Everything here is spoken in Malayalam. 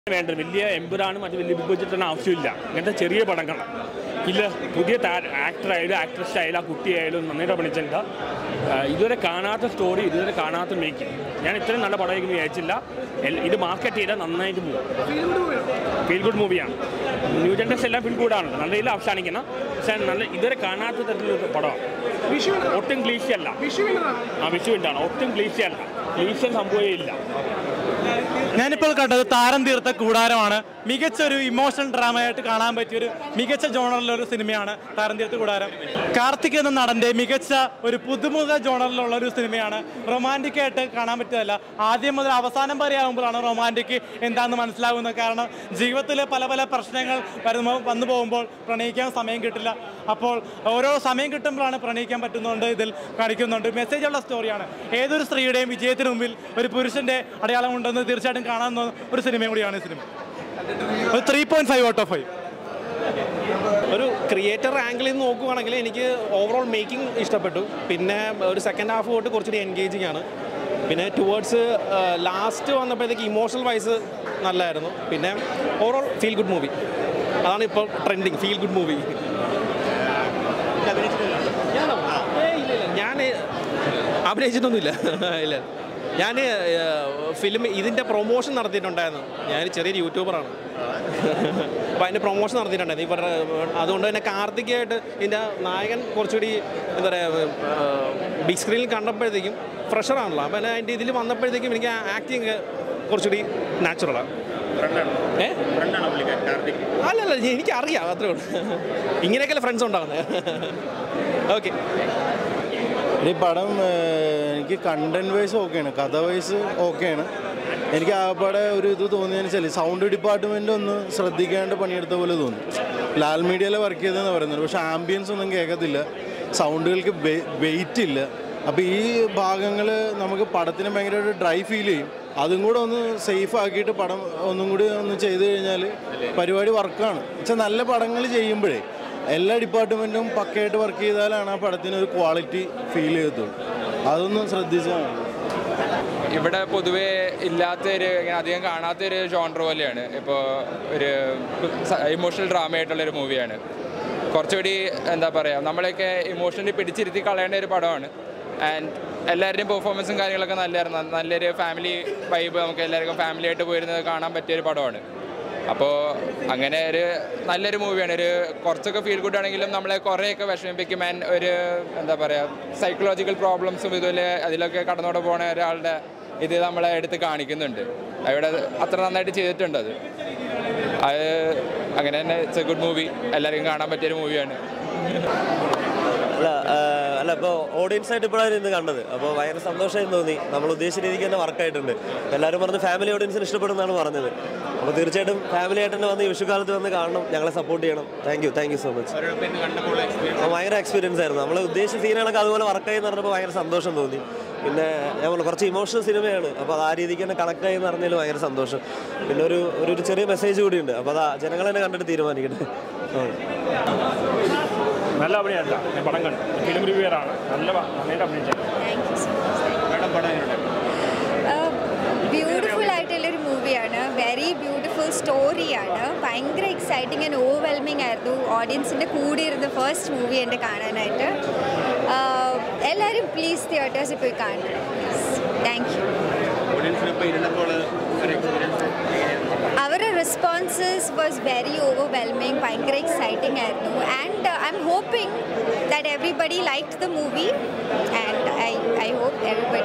വേണ്ടത് വലിയ എമ്പുരാനും മറ്റു വലിയ ബിഗ് ബഡ്ജറ്റിന് ആവശ്യമില്ല ഇങ്ങനത്തെ ചെറിയ പടങ്ങൾ ഇല്ല പുതിയ ആക്ടർ ആയാലും ആക്ട്രസ് ആയാലും ആ കുട്ടിയായാലും നന്നായിട്ട് അഭിനയിച്ചിട്ടുണ്ട് ആ, ഇതുവരെ കാണാത്ത സ്റ്റോറി ഇതുവരെ കാണാത്ത മേക്കിംഗ് ഞാൻ ഇത്രയും നല്ല പടമായിരിക്കും വിചാരിച്ചില്ല എൽ- ഇത് മാർക്കറ്റ് ചെയ്താൽ നന്നായിട്ട് പോകും ഫീൽ ഗുഡ് മൂവിയാണ് ന്യൂ ജനറേഷൻ എല്ലാം ഫീൽ ഗുഡാണ് നല്ല രീതിയിൽ അവസാനിക്കണം പക്ഷേ നല്ല ഇതുവരെ കാണാത്ത തരത്തിലൊരു പടമാണ് ഒട്ടും ക്ലീശ അല്ല ആ വിഷുവിൻ്റാണ് ഒട്ടും ക്ലീശ അല്ല ക്ലീശ സംഭവമേ ഇല്ല ഞാനിപ്പോൾ കണ്ടത് താരം തീർത്ത കൂടാരമാണ് മികച്ച ഒരു ഇമോഷണൽ ഡ്രാമയായിട്ട് കാണാൻ പറ്റിയ ഒരു മികച്ച ജോണറിലുള്ള ഒരു സിനിമയാണ് താരം തീർത്ത കൂടാരം കാർത്തിക് എന്ന നടന്റെ മികച്ച ഒരു പുതുമുഖ ജോണറിലുള്ള ഒരു സിനിമയാണ് റൊമാൻറ്റിക് ആയിട്ട് കാണാൻ പറ്റിയതല്ല ആദ്യം മുതൽ അവസാനം വരെ ആകുമ്പോഴാണ് റൊമാൻറ്റിക് എന്താണെന്ന് മനസ്സിലാകുന്നത് കാരണം ജീവിതത്തിൽ പല പല പ്രശ്നങ്ങൾ വരുമ്പോൾ വന്നു പോകുമ്പോൾ പ്രണയിക്കാൻ സമയം കിട്ടില്ല അപ്പോൾ ഓരോ സമയം കിട്ടുമ്പോഴാണ് പ്രണയിക്കാൻ പറ്റുന്നുണ്ട് ഇതിൽ കാണിക്കുന്നുണ്ട് മെസ്സേജുള്ള സ്റ്റോറിയാണ് ഏതൊരു സ്ത്രീയുടെയും വിജയത്തിന് മുമ്പിൽ ഒരു പുരുഷന്റെ അടയാളം ഉണ്ടെന്ന് തീർച്ചയായിട്ടും കാണാൻ തോന്നുന്ന ഒരു സിനിമയും കൂടിയാണ് ഈ സിനിമ ഒരു three point five out of five ഒരു ക്രിയേറ്റർ ആംഗിളിൽ നിന്ന് നോക്കുവാണെങ്കിൽ എനിക്ക് ഓവറോൾ മേക്കിംഗ് ഇഷ്ടപ്പെട്ടു പിന്നെ ഒരു സെക്കൻഡ് ഹാഫ് തൊട്ട് കുറച്ചുകൂടി എൻഗേജിങ് ആണ് പിന്നെ ടുവേർഡ്സ് ലാസ്റ്റ് വന്നപ്പോഴത്തേക്ക് ഇമോഷണൽ വൈസ് നല്ലതായിരുന്നു പിന്നെ ഓവറോൾ ഫീൽ ഗുഡ് മൂവി അതാണ് ഇപ്പോൾ ട്രെൻഡിങ് ഫീൽ ഗുഡ് മൂവി ഞാൻ അഭിനയിച്ചിട്ടൊന്നുമില്ല ഇല്ല ഞാൻ ഫിലിം ഇതിൻ്റെ പ്രൊമോഷൻ നടത്തിയിട്ടുണ്ടായിരുന്നു ഞാൻ ചെറിയൊരു യൂട്യൂബറാണ് അപ്പോൾ അതിൻ്റെ പ്രൊമോഷൻ നടത്തിയിട്ടുണ്ടായിരുന്നു ഇവരുടെ അതുകൊണ്ട് തന്നെ കാർത്തികയായിട്ട് ഇതിൻ്റെ നായകൻ കുറച്ചുകൂടി എന്താ പറയുക ബിഗ് സ്ക്രീനിൽ കണ്ടപ്പോഴത്തേക്കും ഫ്രഷറാണല്ലോ അപ്പോൾ അതിൻ്റെ ഇതിൽ വന്നപ്പോഴത്തേക്കും എനിക്ക് ആക്ടിങ് കുറച്ചുകൂടി നാച്ചുറലാണ് ഏ അല്ലല്ല എനിക്കറിയാം അത്രേ ഉള്ളൂ ഇങ്ങനെയൊക്കെയല്ലേ ഫ്രണ്ട്സ് ഉണ്ടാകുന്നത് ഓക്കെ ഈ പടം ഏഹ്, എനിക്ക് കണ്ടന്റ് വൈസ് ഓക്കെയാണ് കഥ വൈസ് ഓക്കെയാണ് എനിക്ക് ആകപ്പാടെ ഒരു ഇത് തോന്നിയെന്ന് വെച്ചാൽ സൗണ്ട് ഡിപ്പാർട്ട്മെൻ്റ് ഒന്ന് ശ്രദ്ധിക്കാണ്ട് പണിയെടുത്ത പോലെ തോന്നി ലാൽ മീഡിയയിലെ വർക്ക് ചെയ്തതെന്ന് പറയുന്നത് പക്ഷേ ആംബിയൻസ് ഒന്നും കേൾക്കത്തില്ല സൗണ്ടുകൾക്ക് വെയിറ്റ് ഇല്ല അപ്പോൾ ഈ ഭാഗങ്ങൾ നമുക്ക് പടത്തിന് ഭയങ്കരമായിട്ട് ഡ്രൈ ഫീൽ ചെയ്യും അതും കൂടെ ഒന്ന് സേഫ് ആക്കിയിട്ട് പടം ഒന്നും കൂടി ഒന്ന് ചെയ്ത് കഴിഞ്ഞാൽ പരിപാടി വർക്കാണ് വെച്ചാൽ നല്ല പടങ്ങൾ ചെയ്യുമ്പോഴേ എല്ലാ ഡിപ്പാർട്ട്മെൻറ്റും പക്കയായിട്ട് വർക്ക് ചെയ്താലാണ് ആ പടത്തിന് ഒരു ക്വാളിറ്റി ഫീൽ ചെയ്യത്തുള്ളൂ അതൊന്നും ശ്രദ്ധിച്ചാൽ മതി ഇവിടെ പൊതുവേ ഇല്ലാത്തൊരു ഇങ്ങനെ അധികം കാണാത്തൊരു ജോണർ പോലെയാണ് ഇപ്പോൾ ഒരു ഇമോഷണൽ ഡ്രാമ ആയിട്ടുള്ള ഒരു മൂവിയാണ് കുറച്ചുകൂടി എന്താ പറയുക നമ്മളെയൊക്കെ ഇമോഷണലി പിടിച്ചിരുത്തി കളയേണ്ട ഒരു പടമാണ് ആൻഡ് എല്ലാവരുടെയും പെർഫോമൻസും കാര്യങ്ങളൊക്കെ നല്ലതായിരുന്നു നല്ലൊരു ഫാമിലി വൈബ് നമുക്ക് എല്ലാവർക്കും ഫാമിലി ആയിട്ട് പോയിരുന്നത് കാണാൻ പറ്റിയ ഒരു പടമാണ് അപ്പോൾ അങ്ങനെ ഒരു നല്ലൊരു മൂവിയാണ് ഒരു കുറച്ചൊക്കെ ഫീൽ ഗുഡ് ആണെങ്കിലും നമ്മളെ കുറേയൊക്കെ വിഷമിപ്പിക്കും ആൻഡ് ഒരു എന്താ പറയുക സൈക്കോളജിക്കൽ പ്രോബ്ലംസും ഇതുപോലെ അതിലൊക്കെ കടന്നോടെ പോണ ഒരാളുടെ ഇത് നമ്മളെ എടുത്ത് കാണിക്കുന്നുണ്ട് അവിടെ അത്ര നന്നായിട്ട് ചെയ്തിട്ടുണ്ട് അത് അത് അങ്ങനെ തന്നെ ഇറ്റ്സ് എ ഗുഡ് മൂവി എല്ലാവർക്കും കാണാൻ പറ്റിയൊരു മൂവിയാണ് അല്ല ആ, അല്ല ഇപ്പോൾ ഓഡിയൻസ് ആയിട്ട് ഇപ്പോഴാണ് ഇന്ന് കണ്ടത് അപ്പോൾ ഭയങ്കര സന്തോഷമായി തോന്നി നമ്മൾ ഉദ്ദേശിച്ച രീതിക്ക് തന്നെ വർക്കായിട്ടുണ്ട് എല്ലാവരും പറഞ്ഞ് ഫാമിലി ഓഡിയൻസിന് ഇഷ്ടപ്പെടുന്നതാണ് പറഞ്ഞത് അപ്പോൾ തീർച്ചയായിട്ടും ഫാമിലി ആയിട്ട് തന്നെ വന്ന് ഈ വിഷുക്കാലത്ത് വന്ന് കാണണം ഞങ്ങളെ സപ്പോർട്ട് ചെയ്യണം thank you thank you so much അപ്പോൾ ഭയങ്കര എക്സ്പീരിയൻസ് ആയിരുന്നു നമ്മൾ ഉദ്ദേശിച്ച സീനുകളൊക്കെ അതുപോലെ വർക്കായി എന്ന് പറഞ്ഞപ്പോൾ ഭയങ്കര സന്തോഷം തോന്നി പിന്നെ ഞാൻ പറഞ്ഞു കുറച്ച് ഇമോഷണൽ സിനിമയാണ് അപ്പോൾ അത് ആ രീതിക്ക് തന്നെ കണക്ട് ആയി എന്ന് പറഞ്ഞതിൽ ഭയങ്കര സന്തോഷം പിന്നെ ഒരു ഒരു ഒരു ചെറിയ മെസ്സേജ് കൂടിയുണ്ട് അപ്പോൾ അത് ജനങ്ങൾ തന്നെ കണ്ടിട്ട് തീരുമാനിക്കട്ടെ ആ നല്ല അഭിനയമല്ല ഞാൻ പടം കണ്ടു ഫിലിം റിവ്യൂറാണ് നല്ല പ- നന്നായിട്ട് അഭിനയിച്ചത് താങ്ക് യു സോ ബ്യൂട്ടിഫുൾ ആയിട്ടുള്ളൊരു മൂവിയാണ് വെരി ബ്യൂട്ടിഫുൾ സ്റ്റോറിയാണ് ഭയങ്കര എക്സൈറ്റിംഗ് ആൻഡ് ഓവർവെൽമിംഗ് ആയിരുന്നു ഓഡിയൻസിൻ്റെ കൂടെ ഇരുന്ന് ഫസ്റ്റ് മൂവി എൻ്റെ കാണാനായിട്ട് ആഹ് എല്ലാവരും പ്ലീസ് തിയേറ്റേഴ്സിൽ പോയി കാണണം താങ്ക് യു അവരുടെ റെസ്പോൺസസ് വാസ് വെരി ഓവർവെൽമിങ് ഭയങ്കര എക്സൈറ്റിംഗ് ആയിരുന്നു and I'm hoping that everybody like the movie and I I hope everybody